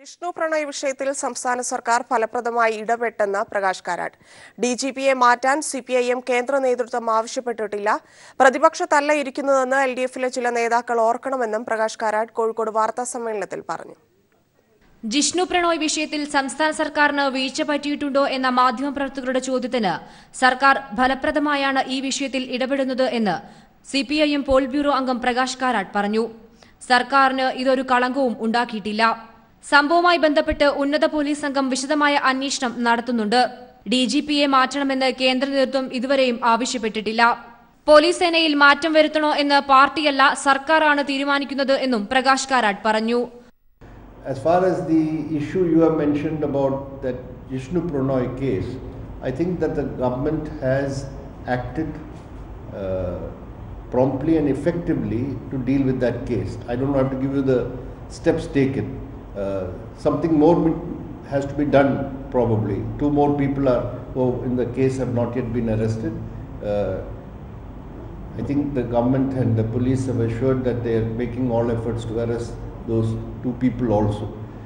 വിഷ്ണു പ്രണയ് വിഷയത്തിൽ സംസ്ഥാന സർക്കാർ ഫലപ്രദമായി ഇടപെട്ടെന്ന് പ്രകാശ് കാരാട്ട് ഡി ജി പിയെ മാറ്റാൻ സി പി ഐ എം കേന്ദ്ര നേതൃത്വം ആവശ്യപ്പെട്ടിട്ടില്ല പ്രതിപക്ഷത്തല്ല ഇരിക്കുന്നതെന്ന് എൽ ഡി എഫിലെ ചില നേതാക്കൾ ഓർക്കണമെന്നും പ്രകാശ് കാരാട്ട് കോഴിക്കോട് വാർത്താ സമ്മേളനത്തിൽ പറഞ്ഞു ജിഷ്ണു പ്രണോയ് വിഷയത്തിൽ സംസ്ഥാന സർക്കാരിന് വീഴ്ച പറ്റിയിട്ടുണ്ടോ എന്ന മാധ്യമപ്രവർത്തകരുടെ ചോദ്യത്തിന് സർക്കാർ ഫലപ്രദമായാണ് ഈ വിഷയത്തിൽ ഇടപെടുന്നത് എന്ന് സിപിഐഎം പോൾ ബ്യൂറോ അംഗം പ്രകാശ് കാരാട്ട് പറഞ്ഞു സർക്കാരിന് ഇതൊരു കളങ്കവും ഉണ്ടാക്കിയിട്ടില്ല സംഭവവുമായി ബന്ധപ്പെട്ട് ഉന്നത പോലീസ് സംഘം വിശദമായ അന്വേഷണം നടത്തുന്നുണ്ട് ഡിജിപിയെ മാറ്റണമെന്ന് കേന്ദ്ര നേതൃത്വം ഇതുവരെയും ആവശ്യപ്പെട്ടിട്ടില്ല പോലീസ് സേനയിൽ മാറ്റം വരുത്തണോ എന്ന് പാർട്ടിയല്ല സർക്കാരാണ് തീരുമാനിക്കുന്നത് എന്നും പ്രകാശ് കാരാട്ട് പറഞ്ഞു As far as the issue you have mentioned about that Vishnu Pranoy case, I think that the government has acted uh, promptly and effectively to deal with that case. I don't have to give you the steps taken. Uh, something more mi- has to be done probably. Two more people are who in the case have not yet been arrested. Uh, I think the government and the police have assured that they are making all efforts to arrest those two people also.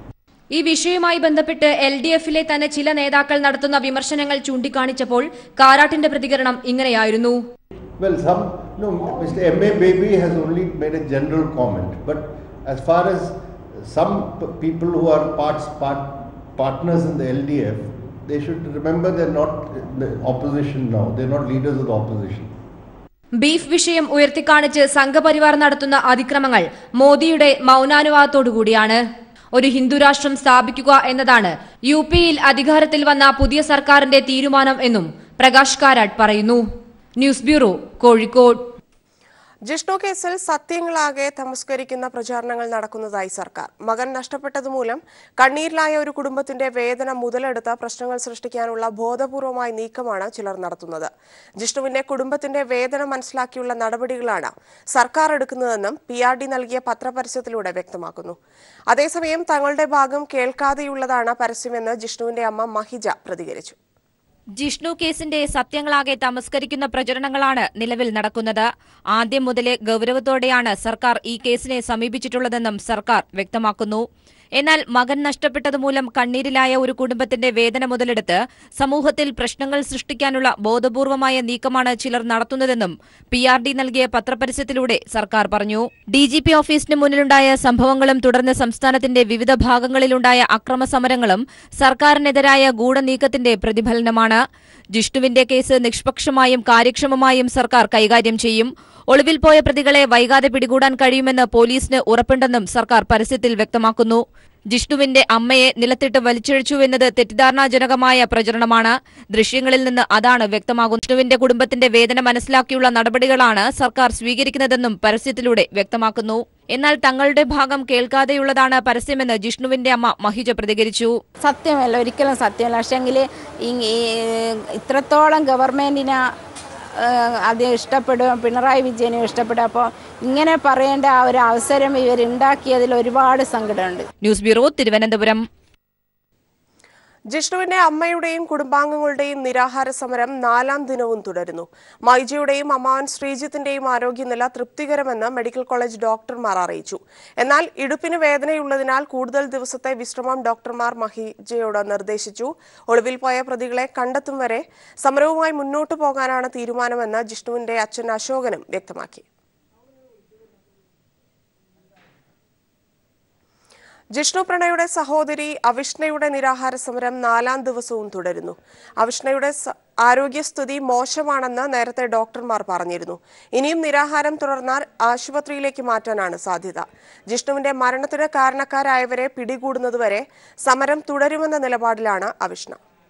ഈ വിഷയവുമായി ബന്ധപ്പെട്ട് L D എഫിലെ തന്നെ ചില നേതാക്കൾ നടത്തുന്ന വിമർശനങ്ങൾ ചൂണ്ടിക്കാണിച്ചപ്പോൾ കാരാട്ടിന്റെ പ്രതികരണം ഇങ്ങനെയായിരുന്നു Well, some, no, Mr. M.A. Baby has only made a general comment, but as far as some p- people who are parts, part, partners in the LDF, they should remember they're not the opposition now, they're not leaders of the opposition. Beef വിഷയം ഉയർത്തിക്കാണിച്ച് സംഘപരിവാർ നടത്തുന്ന അതിക്രമങ്ങൾ മോദിയുടെ മൗനാനുവാദത്തോടുകൂടിയാണ് ഒരു ഹിന്ദുരാഷ്ട്രം സ്ഥാപിക്കുക എന്നതാണ് U പിയിൽ അധികാരത്തിൽ വന്ന പുതിയ സർക്കാരിന്റെ തീരുമാനം എന്നും പ്രകാശ് കാരാട്ട് പറയുന്നു ന്യൂസ് ബ്യൂറോ കോഴിക്കോട് ജിഷ്ണു കേസിൽ സത്യങ്ങളാകെ തമസ്കരിക്കുന്ന പ്രചാരണങ്ങൾ നടക്കുന്നതായി സർക്കാർ മകൻ നഷ്ടപ്പെട്ടതുമൂലം കണ്ണീരിലായ ഒരു കുടുംബത്തിന്റെ വേദന മുതലെടുത്ത് പ്രശ്നങ്ങൾ സൃഷ്ടിക്കാനുള്ള ബോധപൂർവമായ നീക്കമാണ് ചിലർ നടത്തുന്നത് ജിഷ്ണുവിന്റെ കുടുംബത്തിന്റെ വേദന മനസ്സിലാക്കിയുള്ള നടപടികളാണ് സർക്കാർ എടുക്കുന്നതെന്നും പി ആർ ഡി നൽകിയ പത്രപരസ്യത്തിലൂടെ വ്യക്തമാക്കുന്നു അതേസമയം തങ്ങളുടെ ഭാഗം കേൾക്കാതെയുള്ളതാണ് പരസ്യമെന്ന് ജിഷ്ണുവിന്റെ അമ്മ മഹിജ പ്രതികരിച്ചു ജിഷ്ണു കേസിന്റെ സത്യങ്ങളാകെ തമസ്കരിക്കുന്ന പ്രചരണങ്ങളാണ് നിലവിൽ നടക്കുന്നത് ആദ്യം മുതലേ ഗൌരവത്തോടെയാണ് സർക്കാർ ഈ കേസിനെ സമീപിച്ചിട്ടുള്ളതെന്നും സർക്കാർ വ്യക്തമാക്കുന്നു എന്നാൽ മകൻ നഷ്ടപ്പെട്ടതുമൂലം കണ്ണീരിലായ ഒരു കുടുംബത്തിന്റെ വേദന മുതലെടുത്ത് സമൂഹത്തിൽ പ്രശ്നങ്ങൾ സൃഷ്ടിക്കാനുള്ള ബോധപൂർവമായ നീക്കമാണ് ചിലർ നടത്തുന്നതെന്നും പി ആർ ഡി നൽകിയ പത്രപരസ്യത്തിലൂടെ സർക്കാർ പറഞ്ഞു ഡി ജി പി ഓഫീസിന് മുന്നിലുണ്ടായ സംഭവങ്ങളും തുടർന്ന് സംസ്ഥാനത്തിന്റെ വിവിധ ഭാഗങ്ങളിലുണ്ടായ അക്രമ സമരങ്ങളും സർക്കാരിനെതിരായ ഗൂഢനീക്കത്തിന്റെ പ്രതിഫലനമാണ് ജിഷ്ണുവിന്റെ കേസ് നിഷ്പക്ഷമായും കാര്യക്ഷമമായും സർക്കാർ കൈകാര്യം ചെയ്യും ഒളിവിൽ പോയ പ്രതികളെ വൈകാതെ പിടികൂടാൻ കഴിയുമെന്ന് പോലീസിന് ഉറപ്പുണ്ടെന്നും സർക്കാർ പരസ്യത്തിൽ വ്യക്തമാക്കുന്നു ജിഷ്ണുവിന്റെ അമ്മയെ നിലത്തിട്ട് വലിച്ചിഴച്ചുവെന്നത് തെറ്റിദ്ധാരണാജനകമായ പ്രചരണമാണ് ദൃശ്യങ്ങളിൽ നിന്ന് അതാണ് വ്യക്തമാകുന്നത് ജിഷ്ണുവിന്റെ കുടുംബത്തിന്റെ വേദന മനസ്സിലാക്കിയുള്ള നടപടികളാണ് സർക്കാർ സ്വീകരിക്കുന്നതെന്നും പരസ്യത്തിലൂടെ വ്യക്തമാക്കുന്നു എന്നാൽ തങ്ങളുടെ ഭാഗം കേൾക്കാതെയുള്ളതാണ് പരസ്യമെന്ന് ജിഷ്ണുവിന്റെ അമ്മ മഹിജ പ്രതികരിച്ചു സത്യമല്ല ഒരിക്കലും സത്യമല്ല പക്ഷേങ്കിൽ ഇത്രത്തോളം ഗവൺമെൻറ്റിനെ അത് ഇഷ്ടപ്പെടും പിണറായി വിജയനും ഇഷ്ടപ്പെടും അപ്പോൾ ഇങ്ങനെ പറയേണ്ട ആ ഒരു അവസരം ഇവരുണ്ടാക്കിയതിൽ ഒരുപാട് സങ്കടമുണ്ട് ന്യൂസ് ബ്യൂറോ തിരുവനന്തപുരം ജിഷ്ണുവിന്റെ അമ്മയുടെയും കുടുംബാംഗങ്ങളുടെയും നിരാഹാര സമരം നാലാം ദിനവും തുടരുന്നു മൈജയുടെയും അമ്മാവൻ ശ്രീജിത്തിന്റെയും ആരോഗ്യനില തൃപ്തികരമെന്ന് മെഡിക്കൽ കോളേജ് ഡോക്ടർമാർ അറിയിച്ചു എന്നാൽ ഇടുപ്പിന് വേദനയുള്ളതിനാൽ കൂടുതൽ ദിവസത്തെ വിശ്രമം ഡോക്ടർമാർ മഹിജയോട് നിർദ്ദേശിച്ചു ഒളിവിൽ പോയ പ്രതികളെ കണ്ടെത്തും വരെ സമരവുമായി മുന്നോട്ടു പോകാനാണ് തീരുമാനമെന്ന് ജിഷ്ണുവിന്റെ അച്ഛൻ അശോകനും വ്യക്തമാക്കി ജിഷ്ണു പ്രണയുടെ സഹോദരി അവിഷ്ണയുടെ നിരാഹാര സമരം നാലാം ദിവസവും തുടരുന്നു അവിഷ്ണയുടെ സ- ആരോഗ്യസ്ഥിതി മോശമാണെന്ന് നേരത്തെ ഡോക്ടർമാർ പറഞ്ഞിരുന്നു ഇനിയും നിരാഹാരം തുടർന്നാൽ ആശുപത്രിയിലേക്ക് മാറ്റാനാണ് സാധ്യത ജിഷ്ണുവിന്റെ മരണത്തിന് കാരണക്കാരായവരെ പിടികൂടുന്നതുവരെ സമരം തുടരുമെന്ന നിലപാടിലാണ് അവിഷ്ണ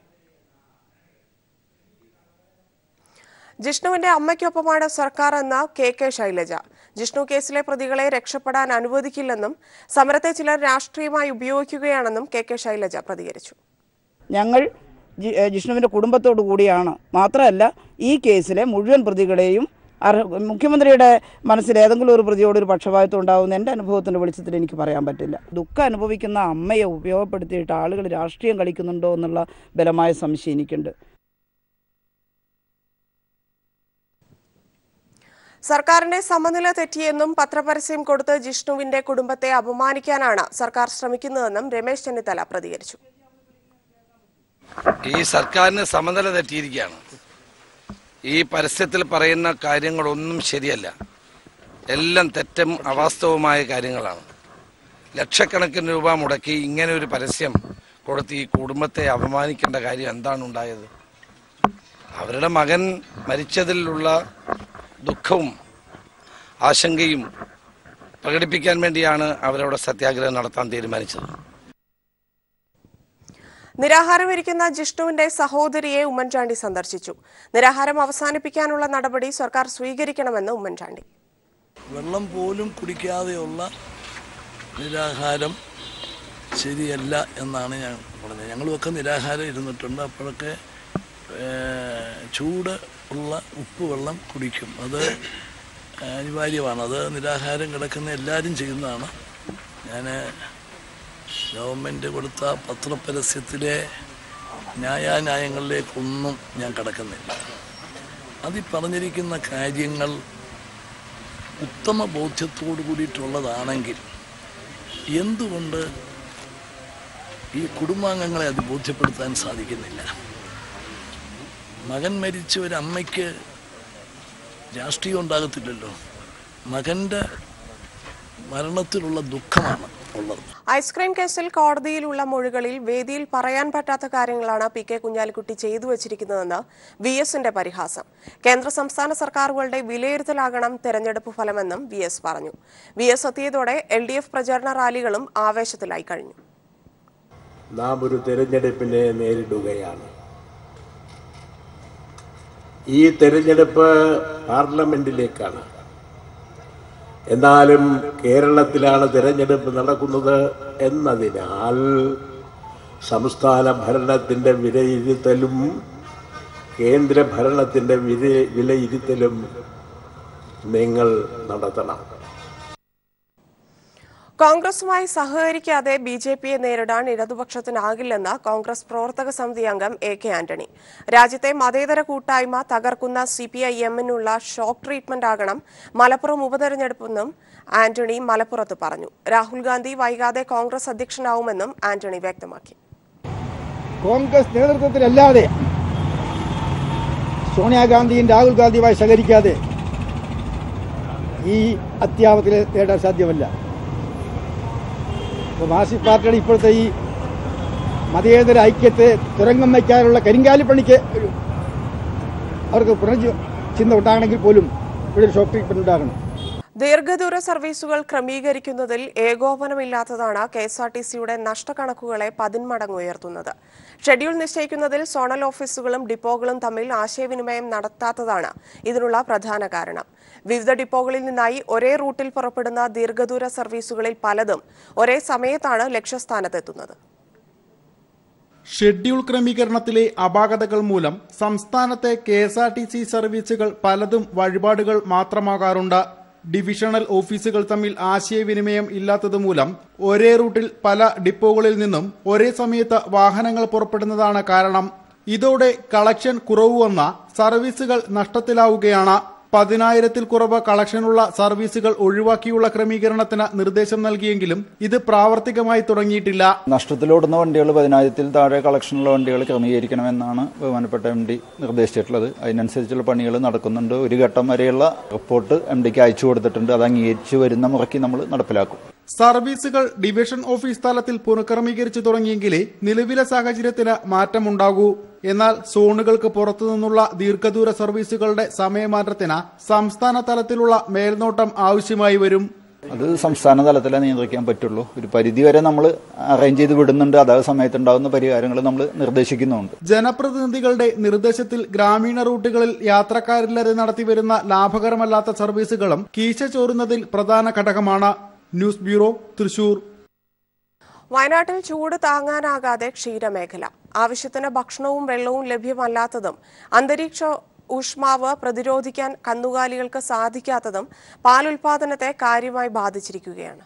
ജിഷ്ണുവിന്റെ അമ്മയ്ക്കൊപ്പമാണ് സർക്കാർ എന്ന കെ കെ ശൈലജ ജിഷ്ണു കേസിലെ പ്രതികളെ രക്ഷപ്പെടാൻ അനുവദിക്കില്ലെന്നും സമരത്തെ ചിലർ രാഷ്ട്രീയമായി ഉപയോഗിക്കുകയാണെന്നും കെ കെ ശൈലജ പ്രതികരിച്ചു ഞങ്ങൾ ജി- ഏഹ് ജിഷ്ണുവിൻ്റെ കുടുംബത്തോടു കൂടിയാണ് മാത്രമല്ല ഈ കേസിലെ മുഴുവൻ പ്രതികളെയും അർഹ മുഖ്യമന്ത്രിയുടെ മനസ്സിൽ ഏതെങ്കിലും ഒരു പ്രതിയോട് ഒരു പക്ഷപാതിത്വം ഉണ്ടാകുന്ന എൻ്റെ അനുഭവത്തിൻ്റെ വെളിച്ചത്തിൽ എനിക്ക് പറയാൻ പറ്റില്ല ദുഃഖം അനുഭവിക്കുന്ന അമ്മയെ ഉപയോഗപ്പെടുത്തിയിട്ട് ആളുകൾ രാഷ്ട്രീയം കളിക്കുന്നുണ്ടോ എന്നുള്ള ബലമായ സംശയം എനിക്കുണ്ട് സർക്കാരിന്റെ സമനില തെറ്റിയെന്നും പത്രപരസ്യം കൊടുത്ത് ജിഷ്ണുവിന്റെ കുടുംബത്തെ അപമാനിക്കാനാണ് സർക്കാർ ശ്രമിക്കുന്നതെന്നും രമേശ് ചെന്നിത്തല പ്രതികരിച്ചു ഈ സർക്കാരിന് സമനില തെറ്റിയിരിക്കുകയാണ് ഈ പരസ്യത്തിൽ പറയുന്ന കാര്യങ്ങളൊന്നും ശരിയല്ല എല്ലാം തെറ്റും അവാസ്തവമായ കാര്യങ്ങളാണ് ലക്ഷക്കണക്കിന് രൂപ മുടക്കി ഇങ്ങനെ ഒരു പരസ്യം കൊടുത്ത് ഈ കുടുംബത്തെ അപമാനിക്കേണ്ട കാര്യം എന്താണ് ഉണ്ടായത് അവരുടെ മകൻ മരിച്ചതിലുള്ള ദുഃഖവും ആശങ്കയും പ്രകടിപ്പിക്കാൻ വേണ്ടിയാണ് അവരവിടെ സത്യാഗ്രഹം നടത്താൻ തീരുമാനിച്ചത് നിരാഹാരമിരിക്കുന്ന ജിഷ്ണുവിന്റെ സഹോദരിയെ ഉമ്മൻചാണ്ടി സന്ദർശിച്ചു നിരാഹാരം അവസാനിപ്പിക്കാനുള്ള നടപടി സർക്കാർ സ്വീകരിക്കണമെന്ന് ഉമ്മൻചാണ്ടി വെള്ളം പോലും കുടിക്കാതെയുള്ള നിരാഹാരം ശരിയല്ല എന്നാണ് ഞാൻ പറഞ്ഞത് ഞങ്ങളുമൊക്കെ നിരാഹാരം ഇരുന്നിട്ടുണ്ട് അപ്പോഴൊക്കെ ഏഹ്, ചൂട് ഉള്ള ഉപ്പ് വെള്ളം കുടിക്കും അത് അനിവാര്യമാണ് അത് നിരാഹാരം കിടക്കുന്ന എല്ലാവരും ചെയ്യുന്നതാണ് ഞാൻ ഗവൺമെൻറ് കൊടുത്ത പത്രപരസ്യത്തിലെ ന്യായാന്യായങ്ങളിലേക്കൊന്നും ഞാൻ കിടക്കുന്നില്ല അതിൽ പറഞ്ഞിരിക്കുന്ന കാര്യങ്ങൾ ഉത്തമ ബോധ്യത്തോടു കൂടിയിട്ടുള്ളതാണെങ്കിൽ എന്തുകൊണ്ട് ഈ കുടുംബാംഗങ്ങളെ അത് ബോധ്യപ്പെടുത്താൻ സാധിക്കുന്നില്ല മകൻ മരിച്ച ഒരു അമ്മയ്ക്ക് രാഷ്ട്രീയം ഉണ്ടാകത്തില്ലല്ലോ മകൻ്റെ മരണത്തിലുള്ള ദുഃഖമാണ് ഉള്ളത് ഐസ്ക്രീം കേസിൽ കോടതിയിലുള്ള മൊഴികളിൽ വേദിയിൽ പറയാൻ പറ്റാത്ത കാര്യങ്ങളാണ് പി കെ കുഞ്ഞാലിക്കുട്ടി ചെയ്തു വച്ചിരിക്കുന്നതെന്ന് വി എസിന്റെ പരിഹാസം കേന്ദ്ര സംസ്ഥാന സർക്കാരുകളുടെ വിലയിരുത്തലാകണം തെരഞ്ഞെടുപ്പ് ഫലമെന്നും വി എസ് പറഞ്ഞു വി എസ് എത്തിയതോടെ എൽ ഡി എഫ് പ്രചാരണ റാലികളും ആവേശത്തിലായി കഴിഞ്ഞു നാം ഒരു തിരഞ്ഞെടുപ്പിനെ നേരിടുകയാണ് ഈ തിരഞ്ഞെടുപ്പ് പാർലമെന്റിലേക്കാണ് എന്നാലും കേരളത്തിലാണ് തിരഞ്ഞെടുപ്പ് നടക്കുന്നത് എന്നതിനാൽ സംസ്ഥാന ഭരണത്തിൻ്റെ വിലയിരുത്തലും കേന്ദ്ര ഭരണത്തിൻ്റെ വില വിലയിരുത്തലും നിങ്ങൾ നടത്തണം കോൺഗ്രസുമായി സഹകരിക്കാതെ ബി ജെ പിയെ നേരിടാൻ ഇടതുപക്ഷത്തിനാകില്ലെന്ന് കോൺഗ്രസ് പ്രവർത്തക സമിതി അംഗം എ കെ ആന്റണി രാജ്യത്തെ മതേതര കൂട്ടായ്മ തകർക്കുന്ന സി പി ഐ എമ്മിനുള്ള ഷോക്ക് ട്രീറ്റ്മെന്റ് ആകണം മലപ്പുറം ഉപതെരഞ്ഞെടുപ്പെന്നും ആന്റണി മലപ്പുറത്ത് പറഞ്ഞു രാഹുൽ ഗാന്ധി വൈകാതെ കോൺഗ്രസ് അധ്യക്ഷനാവുമെന്നും ആന്റണി വ്യക്തമാക്കി കോൺഗ്രസ് നേതൃത്വത്തിലല്ലാതെ സോണിയാഗാന്ധിയും രാഹുൽ ഗാന്ധിയുമായി സഹകരിക്കാതെ ഈ അത്യാപത്തിൽ നേടാൻ സാധ്യമല്ല ഇപ്പോൾ മാർക്സിസ്റ്റ് പാർട്ടിയുടെ ഇപ്പോഴത്തെ ഈ മതേതര ഐക്യത്തെ തുരങ്കം വയ്ക്കാനുള്ള കരിങ്കാലിപ്പണിക്ക് ഒരു അവർക്ക് പുനർജ ചിന്ത ഉണ്ടാകണമെങ്കിൽ പോലും ഇവിടെ ഒരു ഷോക്ക് ട്രീറ്റ്മെന്റ് ഉണ്ടാകണം ദീർഘദൂര സർവീസുകൾ ക്രമീകരിക്കുന്നതിൽ ഏകോപനമില്ലാത്തതാണ് കെ എസ് ആർ ടി സിയുടെ നഷ്ടക്കണക്കുകളെ പതിന്മടങ്ങ് ഉയർത്തുന്നത് ഷെഡ്യൂൾ നിശ്ചയിക്കുന്നതിൽ സോണൽ ഓഫീസുകളും ഡിപ്പോകളും തമ്മിൽ ആശയവിനിമയം നടത്താത്തതാണ് ഇതിനുള്ള പ്രധാന കാരണം വിവിധ ഡിപ്പോകളിൽ നിന്നായി ഒരേ റൂട്ടിൽ പുറപ്പെടുന്ന ദീർഘദൂര സർവീസുകളിൽ പലതും ഒരേ സമയത്താണ് ലക്ഷ്യസ്ഥാനത്തെത്തുന്നത് ഷെഡ്യൂൾ ക്രമീകരണത്തിലെ അപാകതകൾ മൂലം സംസ്ഥാനത്തെ K S R T C സർവീസുകൾ പലതും വഴിപാടുകൾ മാത്രമാകാറുണ്ട് ഡിവിഷണൽ ഓഫീസുകൾ തമ്മിൽ ആശയവിനിമയം ഇല്ലാത്തതുമൂലം ഒരേ റൂട്ടിൽ പല ഡിപ്പോകളിൽ നിന്നും ഒരേ സമയത്ത് വാഹനങ്ങൾ പുറപ്പെടുന്നതാണ് കാരണം ഇതോടെ കളക്ഷൻ കുറവ് വന്ന സർവീസുകൾ നഷ്ടത്തിലാവുകയാണ് പതിനായിരത്തിൽ കുറവ് കളക്ഷനുള്ള സർവീസുകൾ ഒഴിവാക്കിയുള്ള ക്രമീകരണത്തിന് നിർദ്ദേശം നൽകിയെങ്കിലും ഇത് പ്രാവർത്തികമായി തുടങ്ങിയിട്ടില്ല നഷ്ടത്തിലോടുന്ന വണ്ടികൾ പതിനായിരത്തിൽ താഴെ കളക്ഷനുള്ള വണ്ടികൾ ക്രമീകരിക്കണമെന്നാണ് ബഹുമാനപ്പെട്ട എം ഡി നിർദ്ദേശിച്ചിട്ടുള്ളത് അതിനനുസരിച്ചുള്ള പണികൾ നടക്കുന്നുണ്ട് ഒരു ഘട്ടം വരെയുള്ള റിപ്പോർട്ട് എം ഡിക്ക് അയച്ചു കൊടുത്തിട്ടുണ്ട് അത് അംഗീകരിച്ചു വരുന്ന മുറയ്ക്ക് നമ്മൾ നടപ്പിലാക്കും സർവീസുകൾ ഡിവിഷൻ ഓഫീസ് തലത്തിൽ പുനഃക്രമീകരിച്ചു തുടങ്ങിയെങ്കിലേ നിലവിലെ സാഹചര്യത്തിന് മാറ്റമുണ്ടാകൂ എന്നാൽ സോണുകൾക്ക് പുറത്തുനിന്നുള്ള ദീർഘദൂര സർവീസുകളുടെ സമയമാറ്റത്തിന് സംസ്ഥാന തലത്തിലുള്ള മേൽനോട്ടം ആവശ്യമായി വരും അത് സംസ്ഥാന തലത്തിലേ നിയന്ത്രിക്കാൻ പറ്റുള്ളൂ ഒരു പരിധി വരെ നമ്മൾ അറേഞ്ച് ചെയ്ത് വിടുന്നുണ്ട് അതാത് സമയത്തുണ്ടാകുന്ന പരിഹാരങ്ങൾ നമ്മൾ നിർദ്ദേശിക്കുന്നുണ്ട് ജനപ്രതിനിധികളുടെ നിർദ്ദേശത്തിൽ ഗ്രാമീണ റൂട്ടുകളിൽ യാത്രക്കാരില്ലാതെ നടത്തിവരുന്ന ലാഭകരമല്ലാത്ത സർവീസുകളും കീശ ചോറുന്നതിൽ പ്രധാന ഘടകമാണ് ന്യൂസ് ബ്യൂറോ തൃശൂർ വയനാട്ടിൽ ചൂട് താങ്ങാനാകാതെ ക്ഷീരമേഖല ആവശ്യത്തിന് ഭക്ഷണവും വെള്ളവും ലഭ്യമല്ലാത്തതും അന്തരീക്ഷ ഊഷ്മാവ് പ്രതിരോധിക്കാൻ കന്നുകാലികൾക്ക് സാധിക്കാത്തതും പാലുൽപാദനത്തെ കാര്യമായി ബാധിച്ചിരിക്കുകയാണ്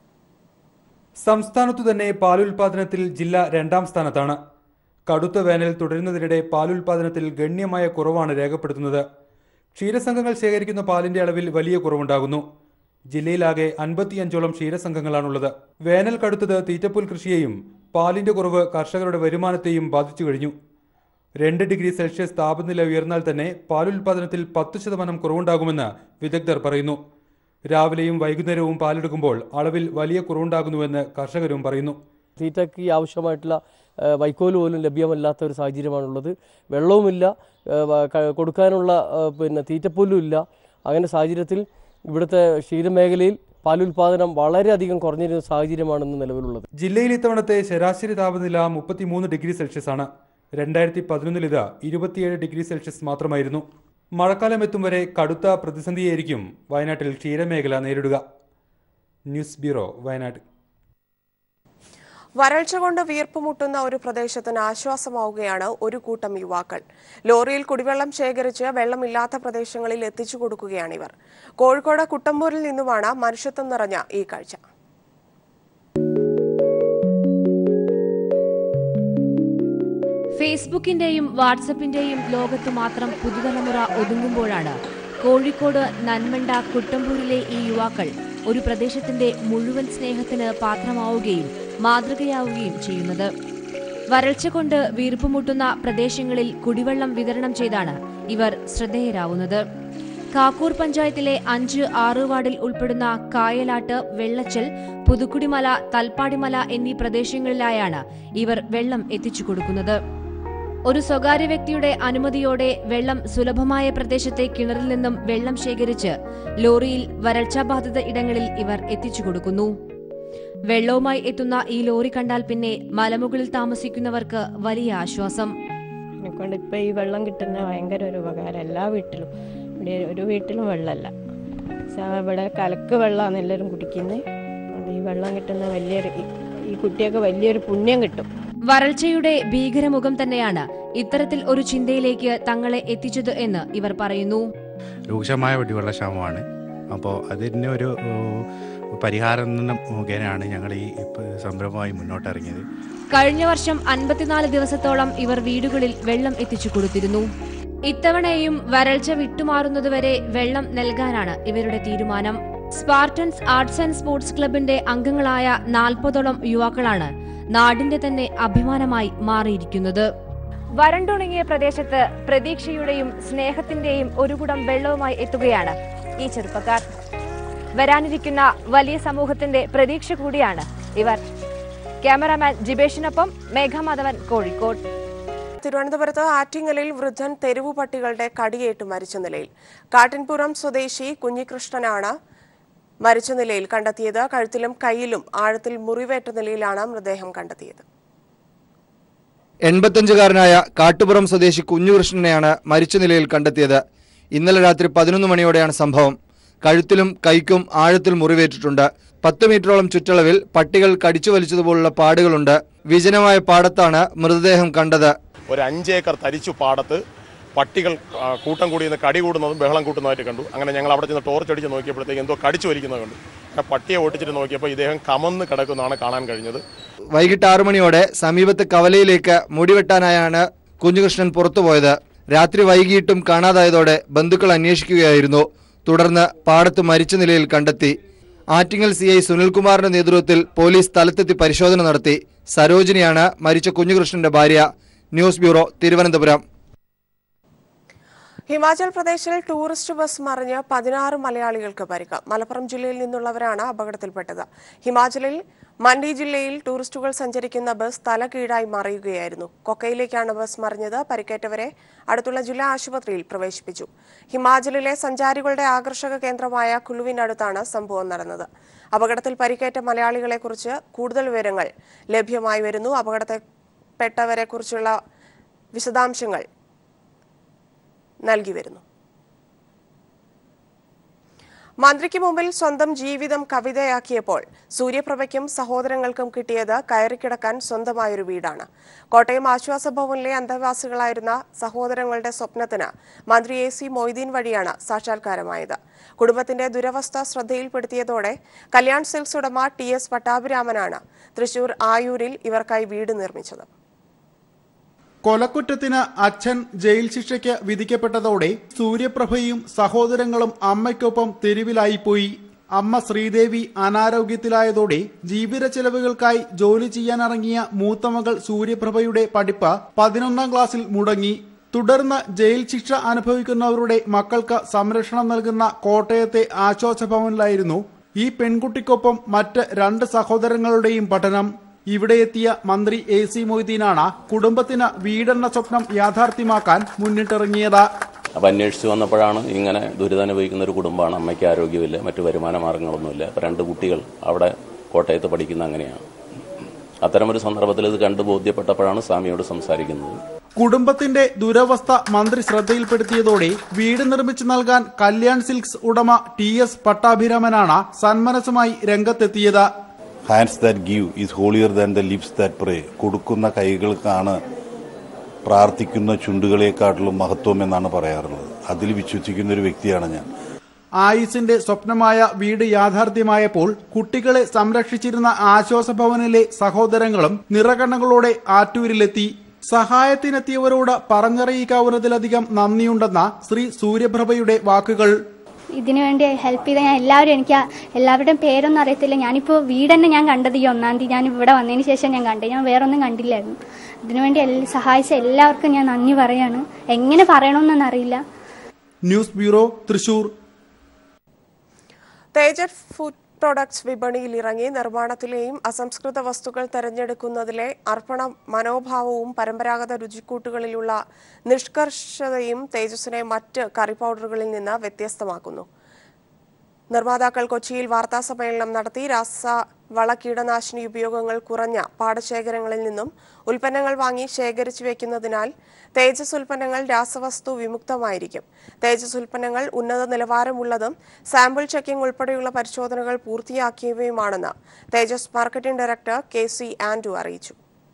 സംസ്ഥാനത്തു തന്നെ പാലുൽപാദനത്തിൽ ജില്ല രണ്ടാം സ്ഥാനത്താണ് കടുത്ത വേനൽ തുടരുന്നതിനിടെ പാലുൽപാദനത്തിൽ ഗണ്യമായ കുറവാണ് രേഖപ്പെടുത്തുന്നത് ക്ഷീരസംഘങ്ങൾ ശേഖരിക്കുന്ന പാലിന്റെ അളവിൽ വലിയ കുറവുണ്ടാകുന്നു ജില്ലയിലാകെ അൻപത്തിയഞ്ചോളം ക്ഷീരസംഘങ്ങളാണുള്ളത് വേനൽ കടുത്തത് തീറ്റപ്പുൽ കൃഷിയെയും പാലിന്റെ കുറവ് കർഷകരുടെ വരുമാനത്തെയും ബാധിച്ചു കഴിഞ്ഞു രണ്ട് ഡിഗ്രി സെൽഷ്യസ് താപനില ഉയർന്നാൽ തന്നെ പാലുൽപാദനത്തിൽ പത്ത് ശതമാനം കുറവുണ്ടാകുമെന്ന് വിദഗ്ധർ പറയുന്നു രാവിലെയും വൈകുന്നേരവും പാലെടുക്കുമ്പോൾ അളവിൽ വലിയ കുറവുണ്ടാകുന്നുവെന്ന് കർഷകരും പറയുന്നു തീറ്റയ്ക്ക് ആവശ്യമായിട്ടുള്ള ആ, വൈക്കോല് പോലും ലഭ്യമല്ലാത്ത ഒരു സാഹചര്യമാണുള്ളത് വെള്ളവുമില്ല ആ, വ- ക- കൊടുക്കാനുള്ള ആ, പിന്നെ തീറ്റപ്പുല്ലും ഇല്ല അങ്ങനെ സാഹചര്യത്തിൽ ഇവിടുത്തെ ക്ഷീരമേഖലയിൽ പാലുൽപാദനം വളരെയധികം കുറഞ്ഞിരുന്ന സാഹചര്യമാണ് ഇന്ന് നിലവിലുള്ളത് ജില്ലയിൽ ഇത്തവണത്തെ ശരാശരി താപനില മുപ്പത്തിമൂന്ന് ഡിഗ്രി സെൽഷ്യസ് ആണ് രണ്ടായിരത്തി പതിനൊന്നിൽ ഇത് ഇരുപത്തിയേഴ് ഡിഗ്രി സെൽഷ്യസ് മാത്രമായിരുന്നു മഴക്കാലം എത്തും വരെ കടുത്ത പ്രതിസന്ധിയായിരിക്കും വയനാട്ടിൽ ക്ഷീരമേഖല നേരിടുക ന്യൂസ് ബ്യൂറോ വയനാട് വരൾച്ച കൊണ്ട് വീർപ്പുമുട്ടുന്ന ഒരു പ്രദേശത്തിന് ആശ്വാസമാവുകയാണ് ഒരു കൂട്ടം യുവാക്കൾ ലോറിയിൽ കുടിവെള്ളം ശേഖരിച്ച് വെള്ളമില്ലാത്ത പ്രദേശങ്ങളിൽ എത്തിച്ചു കൊടുക്കുകയാണിവർ കോഴിക്കോട് കുട്ടമ്പൂരിൽ നിന്നുമാണ് മനുഷ്യത്വം നിറഞ്ഞ ഈ കാഴ്ച ഫേസ്ബുക്കിന്റെയും വാട്സപ്പിന്റെയും ലോകത്ത് മാത്രം പുതുതലമുറ ഒതുങ്ങുമ്പോഴാണ് കോഴിക്കോട് നന്മണ്ട കുട്ടമ്പൂരിലെ ഈ യുവാക്കൾ ഒരു പ്രദേശത്തിന്റെ മുഴുവൻ സ്നേഹത്തിന് പാത്രമാവുകയും മാതൃകയാവുകയും ചെയ്യുന്നത് വരൾച്ച കൊണ്ട് വീർപ്പുമുട്ടുന്ന പ്രദേശങ്ങളിൽ കുടിവെള്ളം വിതരണം ചെയ്താണ് ഇവർ ശ്രദ്ധേയരാവുന്നത് കാക്കൂർ പഞ്ചായത്തിലെ അഞ്ച് ആറ് വാർഡിൽ ഉൾപ്പെടുന്ന കായലാട്ട് വെള്ളച്ചൽ പുതുക്കുടിമല തൽപ്പാടിമല എന്നീ പ്രദേശങ്ങളിലായാണ് ഇവർ വെള്ളം എത്തിച്ചു കൊടുക്കുന്നത് ഒരു സ്വകാര്യ വ്യക്തിയുടെ അനുമതിയോടെ വെള്ളം സുലഭമായ പ്രദേശത്തെ കിണറിൽ നിന്നും വെള്ളം ശേഖരിച്ച് ലോറിയിൽ വരൾച്ചാബാധിത ഇടങ്ങളിൽ ഇവർ എത്തിച്ചു കൊടുക്കുന്നു വെള്ളവുമായി എത്തുന്ന ഈ ലോറി കണ്ടാൽ പിന്നെ മലമുകളിൽ താമസിക്കുന്നവർക്ക് വലിയ ആശ്വാസം കൊണ്ട് ഇപ്പം ഈ വെള്ളം കിട്ടുന്ന ഭയങ്കര ഒരു ഉപകാരം എല്ലാ വീട്ടിലും ഇവിടെ ഒരു വീട്ടിലും വെള്ളമല്ല പക്ഷേ ഇവിടെ കലക്ക് വെള്ളമാണ് എല്ലാവരും കുടിക്കുന്നത് അതുകൊണ്ട് ഈ വെള്ളം കിട്ടുന്ന വലിയൊരു ഈ- ഈ കുട്ടിയൊക്കെ വലിയൊരു പുണ്യം കിട്ടും വരൾച്ചയുടെ ഭീകരമുഖം തന്നെയാണ് ഇത്തരത്തിൽ ഒരു ചിന്തയിലേക്ക് തങ്ങളെ എത്തിച്ചത് എന്ന് ഇവർ പറയുന്നു രൂക്ഷമായ കുടിവെള്ളക്ഷാമമാണ് അപ്പോൾ അതിന് ഒരു ഏഹ്, പരിഹാരം എന്ന മുഖേനയാണ് ഞങ്ങൾ ഈ ഇപ്പ- സംരംഭമായി മുന്നോട്ടിറങ്ങിയത് കഴിഞ്ഞ വർഷം അൻപത്തിനാല് ദിവസത്തോളം ഇവർ വീടുകളിൽ വെള്ളം എത്തിച്ചു കൊടുത്തിരുന്നു ഇത്തവണയും വരൾച്ച വിട്ടുമാറുന്നതുവരെ വെള്ളം നൽകാനാണ് ഇവരുടെ തീരുമാനം സ്പാർട്ടൻസ് ആർട്സ് ആൻഡ് സ്പോർട്സ് ക്ലബിന്റെ അംഗങ്ങളായ നാൽപ്പതോളം യുവാക്കളാണ് നാടിന്റെ തന്നെ അഭിമാനമായി മാറിയിരിക്കുന്നത് വരണ്ടുണങ്ങിയ പ്രദേശത്ത് പ്രതീക്ഷയുടെയും സ്നേഹത്തിന്റെയും ഒരു കുടം വെള്ളവുമായി എത്തുകയാണ് ഈ ചെറുപ്പക്കാർ വരാനിരിക്കുന്ന വലിയ സമൂഹത്തിന്റെ പ്രതീക്ഷ കൂടിയാണ് ഇവർ ക്യാമറാമാൻ ജിബേഷിനൊപ്പം മേഘമാധവൻ കോഴിക്കോട് തിരുവനന്തപുരത്ത് ആറ്റിങ്ങലിൽ വൃദ്ധൻ തെരുവു പട്ടികളുടെ കടിയേറ്റ് മരിച്ച നിലയിൽ കാട്ടിൻപുറം സ്വദേശി കുഞ്ഞികൃഷ്ണനാണ് മരിച്ച നിലയിൽ കണ്ടെത്തിയത് കഴുത്തിലും കൈയിലും ആഴത്തിൽ മുറിവേറ്റ നിലയിലാണ് മൃതദേഹം കണ്ടെത്തിയത് എൺപത്തഞ്ചുകാരനായ കാട്ടുപുറം സ്വദേശി കുഞ്ഞുകൃഷ്ണനെയാണ് മരിച്ച നിലയിൽ കണ്ടെത്തിയത് ഇന്നലെ രാത്രി പതിനൊന്ന് മണിയോടെയാണ് സംഭവം കഴുത്തിലും കൈക്കും ആഴത്തിൽ മുറിവേറ്റിട്ടുണ്ട് പത്ത് മീറ്ററോളം ചുറ്റളവിൽ പട്ടികൾ കടിച്ചു വലിച്ചതുപോലുള്ള പാടുകളുണ്ട് വിജനമായ പാടത്താണ് മൃതദേഹം കണ്ടത് ഒരു അഞ്ചേക്കർ തരിച്ചു പാടത്ത് പട്ടികൾ ആ, കൂട്ടം കൂടി നിന്ന് കടി കൂടുന്നതും ബഹളം കൂട്ടുന്നതായിട്ട് കണ്ടു അങ്ങനെ ഞങ്ങൾ അവിടെ ചെന്ന് ടോർച്ച് അടിച്ച് നോക്കിയപ്പോഴത്തേക്ക് എന്തോ കടിച്ചു വലിക്കുന്നത് കണ്ടു അങ്ങനെ പട്ടിയെ ഓട്ടിച്ചിട്ട് നോക്കിയപ്പോൾ ഇദ്ദേഹം കമന്ന് കിടക്കുന്നതാണ് കാണാൻ കഴിഞ്ഞത് വൈകിട്ട് ആറു മണിയോടെ സമീപത്ത് കവലയിലേക്ക് മുടിവെട്ടാനായാണ് കുഞ്ഞുകൃഷ്ണൻ പുറത്തുപോയത് രാത്രി വൈകിയിട്ടും കാണാതായതോടെ ബന്ധുക്കൾ അന്വേഷിക്കുകയായിരുന്നു തുടർന്ന് പാടത്ത് മരിച്ച നിലയിൽ കണ്ടെത്തി ആറ്റിങ്ങൽ സി ഐ സുനിൽകുമാറിന്റെ നേതൃത്വത്തിൽ പോലീസ് സ്ഥലത്തെത്തി പരിശോധന നടത്തി സരോജിനിയാണ് മരിച്ച കുഞ്ഞുകൃഷ്ണന്റെ ഭാര്യ ന്യൂസ് ബ്യൂറോ തിരുവനന്തപുരം ഹിമാചൽ പ്രദേശിൽ ടൂറിസ്റ്റ് ബസ് മറിഞ്ഞ് പതിനാറ് മലയാളികൾക്ക് പരിക്ക് മലപ്പുറം ജില്ലയിൽ നിന്നുള്ളവരാണ് അപകടത്തിൽപ്പെട്ടത് ഹിമാചലിൽ മണ്ഡി ജില്ലയിൽ ടൂറിസ്റ്റുകൾ സഞ്ചരിക്കുന്ന ബസ് തല കീഴായി മറിയുകയായിരുന്നു കൊക്കയിലേക്കാണ് ബസ് മറിഞ്ഞത് പരിക്കേറ്റവരെ അടുത്തുള്ള ജില്ലാ ആശുപത്രിയിൽ പ്രവേശിപ്പിച്ചു ഹിമാചലിലെ സഞ്ചാരികളുടെ ആകർഷക കേന്ദ്രമായ കുളുവിനടുത്താണ് സംഭവം നടന്നത് അപകടത്തിൽ പരിക്കേറ്റ മലയാളികളെക്കുറിച്ച് കൂടുതൽ വിവരങ്ങൾ ലഭ്യമായി വരുന്നു അപകടത്തിൽപ്പെട്ടവരെക്കുറിച്ചുള്ള വിശദാംശങ്ങൾ നൽകി വരുന്നു മന്ത്രിക്ക് മുമ്പിൽ സ്വന്തം ജീവിതം കവിതയാക്കിയപ്പോൾ സൂര്യപ്രഭയ്ക്കും സഹോദരങ്ങൾക്കും കിട്ടിയത് കയറിക്കിടക്കാൻ സ്വന്തമായൊരു വീടാണ് കോട്ടയം ആശ്വാസ ഭവനിലെ അന്തേവാസികളായിരുന്ന സഹോദരങ്ങളുടെ സ്വപ്നത്തിന് മന്ത്രി എ സി മൊയ്തീൻ വഴിയാണ് സാക്ഷാത്കാരമായത് കുടുംബത്തിന്റെ ദുരവസ്ഥ ശ്രദ്ധയിൽപ്പെടുത്തിയതോടെ കല്യാൺ സിൽക്സ് ഉടമ ടി എസ് പട്ടാഭിരാമനാണ് തൃശൂർ ആയൂരിൽ ഇവർക്കായി വീട് നിർമ്മിച്ചത് കൊലക്കുറ്റത്തിന് അച്ഛൻ ജയിൽ ശിക്ഷയ്ക്ക് വിധിക്കപ്പെട്ടതോടെ സൂര്യപ്രഭയും സഹോദരങ്ങളും അമ്മയ്ക്കൊപ്പം തെരുവിലായിപ്പോയി അമ്മ ശ്രീദേവി അനാരോഗ്യത്തിലായതോടെ ജീവിത ചെലവുകൾക്കായി ജോലി ചെയ്യാനിറങ്ങിയ മൂത്തമകൾ സൂര്യപ്രഭയുടെ പഠിപ്പ് പതിനൊന്നാം ക്ലാസ്സിൽ മുടങ്ങി തുടർന്ന് ജയിൽ ശിക്ഷ അനുഭവിക്കുന്നവരുടെ മക്കൾക്ക് സംരക്ഷണം നൽകുന്ന കോട്ടയത്തെ ആശ്വാസഭവനിലായിരുന്നു ഈ പെൺകുട്ടിക്കൊപ്പം മറ്റ് രണ്ട് സഹോദരങ്ങളുടെയും പഠനം ഇവിടെ എത്തിയ മന്ത്രി എ സി മൊയ്തീനാണ് കുടുംബത്തിന് വീടെന്ന സ്വപ്നം യാഥാർത്ഥ്യമാക്കാൻ മുന്നിട്ടിറങ്ങിയത് അപ്പം അന്വേഷിച്ച് വന്നപ്പോഴാണ് ഇങ്ങനെ ദുരിതമനുഭവിക്കുന്ന ഒരു കുടുംബമാണ് അമ്മയ്ക്ക് ആരോഗ്യമില്ല മറ്റു വരുമാന മാർഗങ്ങളൊന്നുമില്ല അപ്പം രണ്ട് കുട്ടികൾ അവിടെ കോട്ടയത്ത് പഠിക്കുന്ന അങ്ങനെയാണ് അത്തരമൊരു സന്ദർഭത്തിൽ ഇത് കണ്ടു ബോധ്യപ്പെട്ടപ്പോഴാണ് സ്വാമിയോട് സംസാരിക്കുന്നത് കുടുംബത്തിന്റെ ദുരവസ്ഥ മന്ത്രി ശ്രദ്ധയിൽപ്പെടുത്തിയതോടെ വീട് നിർമ്മിച്ചു നൽകാൻ കല്യാൺ സിൽക്സ് ഉടമ ടി എസ് പട്ടാഭിരാമനാണ് സന്മനസ്സുമായി രംഗത്തെത്തിയത് hands that give is holier than the lips that pray കൊടുക്കുന്ന കൈകൾക്കാണ് പ്രാർത്ഥിക്കുന്ന ചുണ്ടുകളെക്കാട്ടിലും മഹത്വം എന്നാണ് പറയാറുള്ളത് അതിൽ വിശ്വസിക്കുന്ന ഒരു വ്യക്തിയാണ് ഞാൻ ആയുസിന്റെ സ്വപ്നമായ വീട് യാഥാർത്ഥ്യമായപ്പോൾ കുട്ടികളെ സംരക്ഷിച്ചിരുന്ന ആശ്വാസഭവനിലെ സഹോദരങ്ങളും നിറകണ്ണങ്ങളോടെ ആറ്റൂരിലെത്തി സഹായത്തിനെത്തിയവരോട് പറഞ്ഞറിയിക്കാവുന്നതിലധികം നന്ദിയുണ്ടെന്ന ശ്രീ സൂര്യപ്രഭയുടെ വാക്കുകൾ ഇതിനു വേണ്ടി ഹെൽപ്പ് ചെയ്ത ഞാൻ എല്ലാവരും എനിക്ക് ആ എല്ലാവരുടെയും പേരൊന്നും അറിയത്തില്ല ഞാനിപ്പോൾ വീട് തന്നെ ഞാൻ കണ്ടത് ഈ ഒന്നാം തീയതി ഞാൻ ഇവിടെ വന്നതിന് ശേഷം ഞാൻ കണ്ടത് ഞാൻ വേറൊന്നും കണ്ടില്ലായിരുന്നു ഇതിനുവേണ്ടി എൽ- സഹായിച്ച എല്ലാവർക്കും ഞാൻ നന്ദി പറയാണ് എങ്ങനെ പറയണമെന്നൊന്നും അറിയില്ല news bureau Thrissur Tejas food products വിപണിയിൽ ഇറങ്ങി നിർമ്മാണത്തിലെയും അസംസ്കൃത വസ്തുക്കൾ തെരഞ്ഞെടുക്കുന്നതിലെ അർപ്പണ മനോഭാവവും പരമ്പരാഗത രുചിക്കൂട്ടുകളിലുള്ള നിഷ്കർഷതയും തേജസിനെ മറ്റ് കറി പൗഡറുകളിൽ നിന്ന് വ്യത്യസ്തമാക്കുന്നു നിർമ്മാതാക്കൾ കൊച്ചിയിൽ വാർത്താസമ്മേളനം നടത്തി രാസ വള കീടനാശിനി ഉപയോഗങ്ങൾ കുറഞ്ഞ പാടശേഖരങ്ങളിൽ നിന്നും ഉൽപ്പന്നങ്ങൾ വാങ്ങി ശേഖരിച്ചു വെക്കുന്നതിനാൽ തേജസ് ഉൽപ്പന്നങ്ങൾ രാസവസ്തു വിമുക്തമായിരിക്കും തേജസ് ഉൽപ്പന്നങ്ങൾ ഉന്നത നിലവാരമുള്ളതും സാമ്പിൾ ചെക്കിംഗ് ഉൾപ്പെടെയുള്ള പരിശോധനകൾ പൂർത്തിയാക്കിയവയുമാണെന്ന് Tejas marketing director K C ആൻഡു അറിയിച്ചു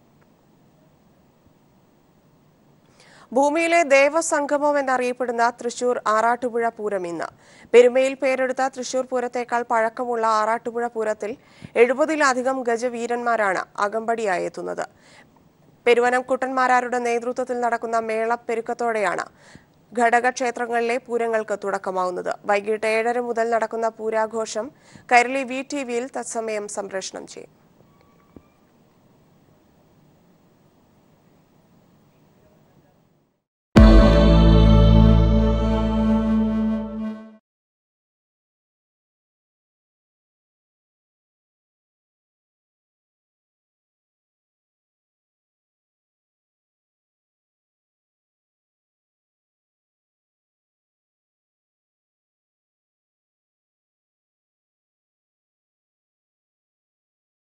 ഭൂമിയിലെ ദേവസംഗമം എന്നറിയപ്പെടുന്ന തൃശൂർ ആറാട്ടുപുഴ പൂരം ഇന്ന് പെരുമയിൽ പേരെടുത്ത തൃശൂർ പൂരത്തേക്കാൾ പഴക്കമുള്ള ആറാട്ടുപുഴ പൂരത്തിൽ എഴുപതിലധികം ഗജവീരന്മാരാണ് അകമ്പടിയായി എത്തുന്നത് പെരുവനം കുട്ടന്മാരാരുടെ നേതൃത്വത്തിൽ നടക്കുന്ന മേളപ്പെരുക്കത്തോടെയാണ് ഘടകക്ഷേത്രങ്ങളിലെ പൂരങ്ങൾക്ക് തുടക്കമാവുന്നത് വൈകിട്ട് ഏഴര മുതൽ നടക്കുന്ന പൂരാഘോഷം കൈരളി വി ടി വിയിൽ തത്സമയം സംപ്രേഷണം ചെയ്യും